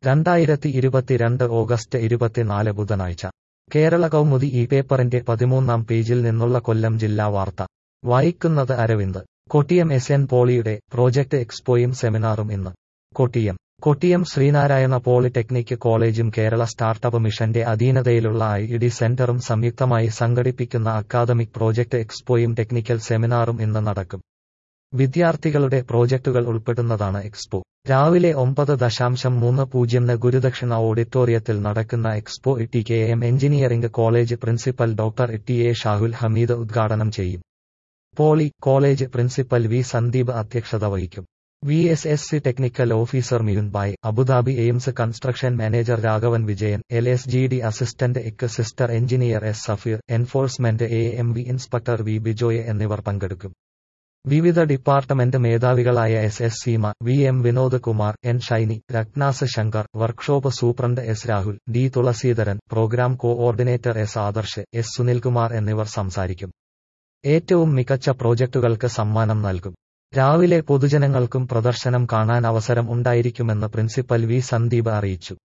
രണ്ടായിരത്തി ഇരുപത്തിരണ്ട് ഓഗസ്റ്റ് ഇരുപത്തിനാല് ബുധനാഴ്ച കേരള കൗമുദി ഈ പേപ്പറിന്റെ പതിമൂന്നാം പേജിൽ നിന്നുള്ള കൊല്ലം ജില്ലാ വാർത്ത വായിക്കുന്നത് അരവിന്ദ് കൊട്ടിയം എസ് എൻ പോളിയുടെ പ്രോജക്ട് എക്സ്പോയും സെമിനാറും ഇന്ന് കൊട്ടിയം കൊട്ടിയം ശ്രീനാരായണ പോളിടെക്നിക് കോളേജും കേരള സ്റ്റാർട്ടപ്പ് മിഷന്റെ അധീനതയിലുള്ള ഐ ഡി സെന്ററും സംയുക്തമായി സംഘടിപ്പിക്കുന്ന അക്കാദമിക് പ്രോജക്ട് എക്സ്പോയും ടെക്നിക്കൽ സെമിനാറും ഇന്ന് നടക്കും വിദ്യാർത്ഥികളുടെ പ്രോജക്ടുകൾ ഉൾപ്പെടുന്നതാണ് എക്സ്പോ രാവിലെ ഒമ്പത് ദശാംശം മൂന്ന് പൂജ്യംന് ഗുരുദക്ഷിണ ഓഡിറ്റോറിയത്തിൽ നടക്കുന്ന expo T K M engineering college principal doctor T A Shahul Hameed ഉദ്ഘാടനം ചെയ്യും poly college principal V Sandeep അധ്യക്ഷത വഹിക്കും V S S C technical officer മിയുൻ ബായ് Abu Dhabi AIMS construction manager Raghavan Vijayan L S G D assistant executive engineer S Safeer enforcement A M V inspector V Bijoy എന്നിവർ പങ്കെടുക്കും വിവിധ department മേധാവികളായ S S Seema V M Vinod Kumar N Shiny രത്നാസ് Shankar workshop superintendent S Rahul D Thulaseedharan programme coordinator S Adarsh S Sunilkumar എന്നിവർ സംസാരിക്കും ഏറ്റവും മികച്ച പ്രോജക്ടുകൾക്ക് സമ്മാനം നൽകും രാവിലെ പൊതുജനങ്ങൾക്കും പ്രദർശനം കാണാൻ അവസരം ഉണ്ടായിരിക്കുമെന്ന് പ്രിൻസിപ്പൽ വി സന്ദീപ് അറിയിച്ചു